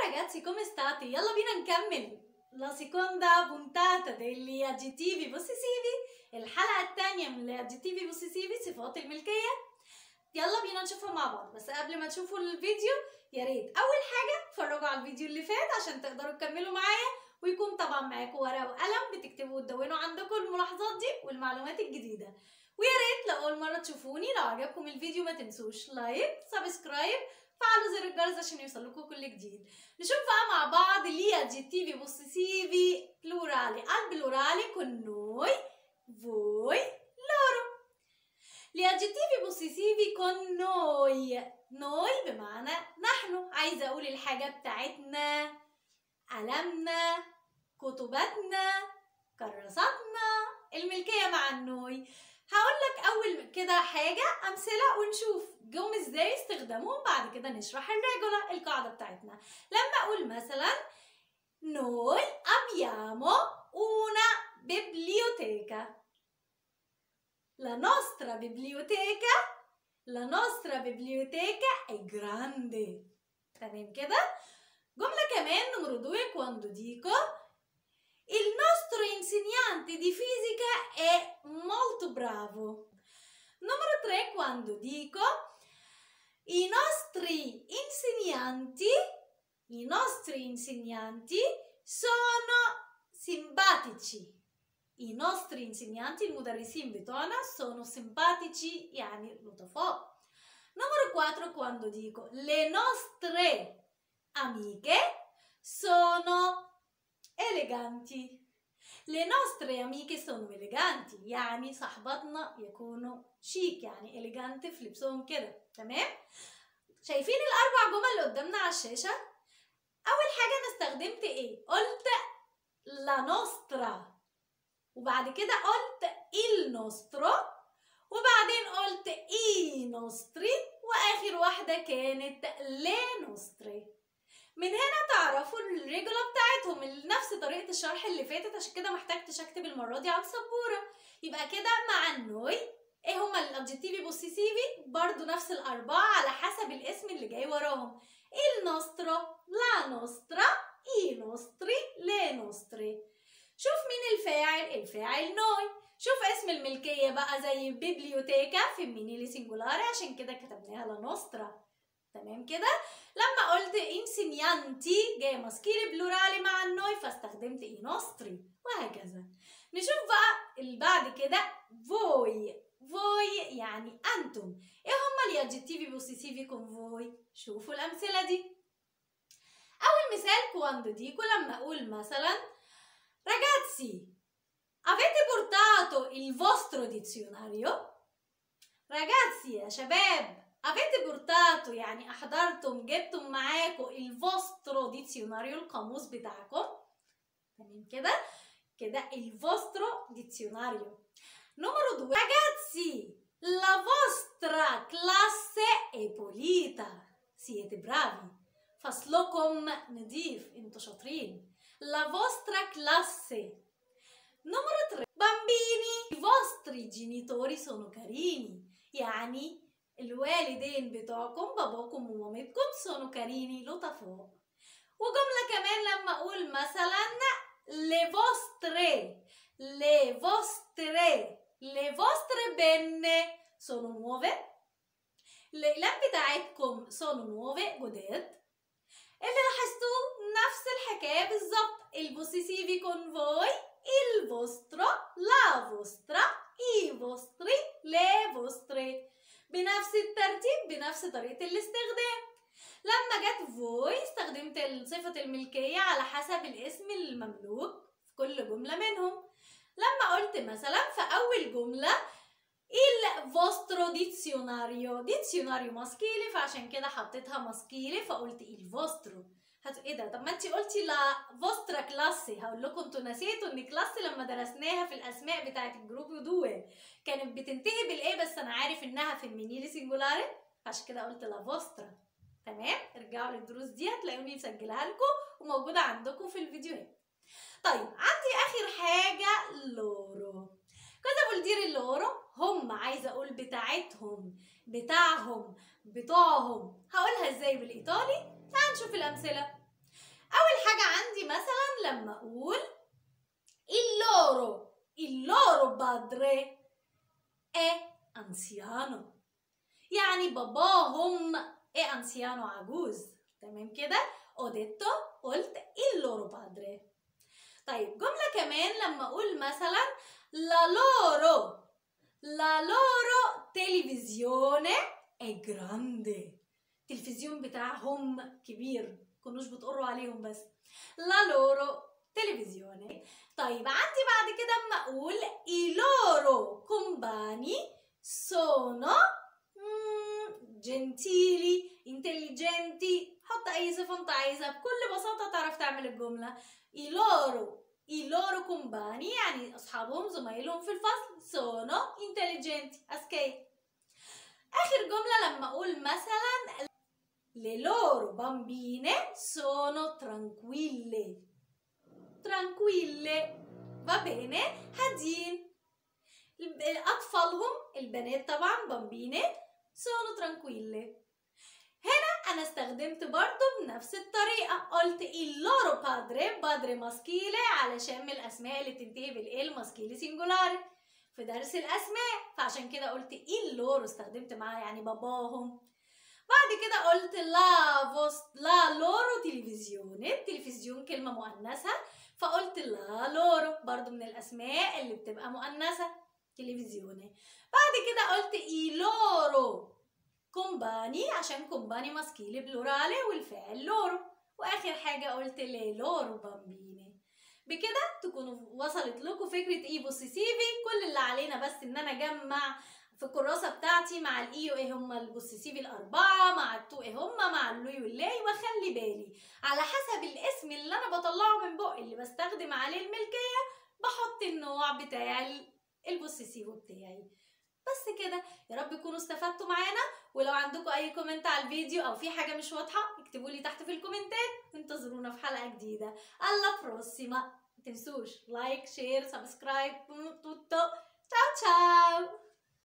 ragazzi, come state? يلا بينا نكمل la seconda puntata degli aggettivi possessivi الحلقة الثانية من الaggettivi possessivi صفات الملكية يلا بينا نشوفها مع بعض بس قبل ما تشوفوا الفيديو يا ريت أول حاجة اتفرجوا على الفيديو اللي فات عشان تقدروا تكملوا معايا ويكون طبعا معاكم ورقة وقلم بتكتبوا وتدونوا عندكم الملاحظات دي والمعلومات الجديدة ويا ريت لو أول مرة تشوفوني لو عجبكم الفيديو ما تنسوش لايك سبسكرايب فعلوا زر الجرس عشان يوصلكوا كل جديد نشوف بقى مع بعض gli aggettivi possessivi plurali al plurale con noi voi loro gli aggettivi possessivi con noi noi بمعنى نحن عايزة أقول الحاجة بتاعتنا قلمنا كتباتنا كراساتنا الملكية مع النوي هقول لك أول كده حاجة أمثلة ونشوف جم ازاي استخدامهم بعد كده نشرح الريجولا القاعدة بتاعتنا لما أقول مثلا noi abbiamo una biblioteca la nostra biblioteca la nostra biblioteca è grande تمام كده جملة كمان numero due quando dico il nostro insegnante di fisica è molto bravo numero tre quando dico i nostri insegnanti i nostri insegnanti sono simpatici i nostri insegnanti المدرسين بتوعنا sono simpatici يعني لطفاء numero 4 quando dico le nostre amiche sono eleganti le nostre amiche sono eleganti يعني صاحباتنا يكونوا شيك يعني eleganti في لبسهم كده تمام شايفين الاربع جمل اللي قدامنا على الشاشه اول حاجه انا استخدمت ايه قلت la nostra وبعد كده قلت il nostro وبعدين قلت i nostri واخر واحده كانت le nostre من هنا تعرفوا الريجولا بتاعتهم نفس طريقه الشرح اللي فاتت عشان كده محتاجتش اكتب المره دي على السبوره يبقى كده مع النوي ايه هما الادجيتيفي بوسيسيفي برضو نفس الاربعه على حسب الاسم اللي جاي وراهم il nostro la nostra i nostri le nostre شوف مين الفاعل الفاعل نوي شوف اسم الملكيه بقى زي بيبليوتيكا فيمينيلي سنجولاري عشان كده كتبناها لا نوسترا تمام كده لما قلت انسينيانتي جاي ماسكيلي بلورالي مع النوي فاستخدمت اي نوستري وهكذا نشوف بقى اللي بعد كده فوي فوي يعني انتم ايه هما الادجيتيفي بوسيسيفي كون فوي شوفوا الامثله دي اول مثال كواندو ديكو لما اقول مثلا ragazzi avete portato il vostro dizionario ragazzi يا شباب avete portato يعني احضرتم جبتم معاكم il vostro dizionario القاموس بتاعكم تمام كده كده il vostro dizionario numero due ragazzi la vostra classe è pulita siete bravi فصلكم نضيف انتوا شاطرين la vostra classe numero 3 bambini i vostri genitori sono carini يعني الوالدين بتوعكم باباكم ومامتكم sono carini لطفاء وجملة كمان لما أقول مثلا le vostre le vostre le vostre penne sono nuove الأقلام بتاعتكم sono nuove جداد اللي لاحظتوه نفس الحكاية بالظبط البوسيسيفي كون فوي il vostro la vostra i vostri le vostre بنفس الترتيب بنفس طريقة الاستخدام لما جت فوي استخدمت صفة الملكية على حسب الاسم المملوك في كل جملة منهم لما قلت مثلا في أول جملة il vostro dizionario dizionario maschile فعشان كده حطيتها ماسكيلي فقلت il vostro هت... ايه ده طب ما انت قلتي لا فوسترا كلاسي هقول لكم انتوا نسيتوا ان كلاسي لما درسناها في الاسماء بتاعه الجروب دول كانت بتنتهي بالايه بس انا عارف انها فيمينيلي سنجولاري عشان كده قلت لا فوسترا تمام ارجعوا للدروس دي هتلاقوني مسجلها لكم وموجوده عندكم في الفيديوهات طيب عندي اخر حاجه لورو كده بقول دير اللورو هم عايزه اقول بتاعتهم بتاعهم بتوعهم هقولها ازاي بالايطالي تعال نشوف الامثله لما اقول il loro il loro padre è anziano يعني باباهم è anziano عجوز تمام كده ho detto قلت il loro padre طيب جملة كمان لما أقول مثلا la loro la loro televisione è grande التلفزيون بتاعهم كبير كنوش بتقروا عليهم بس la loro televisione طيب عندي بعد كده اما اقول i loro compagni sono جنتيلي intelligenti حط اي صفه انت عايزها بكل بساطه تعرف تعمل الجمله i loro i loro compagni يعني اصحابهم زمايلهم في الفصل sono intelligenti اذكياء اخر جمله لما اقول مثلا le loro bambine sono tranquille tranquille va bene هادين أطفالهم البنات طبعا بامبيني sono tranquille هنا أنا استخدمت برضو بنفس الطريقة قلت il loro padre padre ماسكيلي علشان من الأسماء اللي بتنتهي بالإيه الماسكيلي سينجولاري في درس الأسماء فعشان كده قلت il loro استخدمت معاها يعني باباهم بعد كده قلت لا فوس لا لورو تلفزيون التلفزيون كلمة مؤنثة فقلت لا لورو برضو من الأسماء اللي بتبقى مؤنثة تلفزيوني بعد كده قلت اي لورو كومباني عشان كومباني ماسكيلي بلورالي والفعل لورو واخر حاجه قلت لي لورو بامبيني بكده تكونوا وصلت لكم فكره اي بوسيسيفي كل اللي علينا بس ان انا اجمع في الكراسه بتاعتي مع الاي وايه هما البوسيسيفي الاربعه مع التو ايه هما مع اللوي واللاي واخلي بالي على حسب الاسم اللي انا بطلعه من بقي اللي بستخدم عليه الملكيه بحط النوع بتاع البوسيسيفو بتاعي بس كده يا رب تكونوا استفدتوا معانا ولو عندكم اي كومنت على الفيديو او في حاجه مش واضحه اكتبوا لي تحت في الكومنتات وانتظرونا في حلقه جديده alla prossima ما تنسوش لايك شير سبسكرايب توتو تشاو تشاو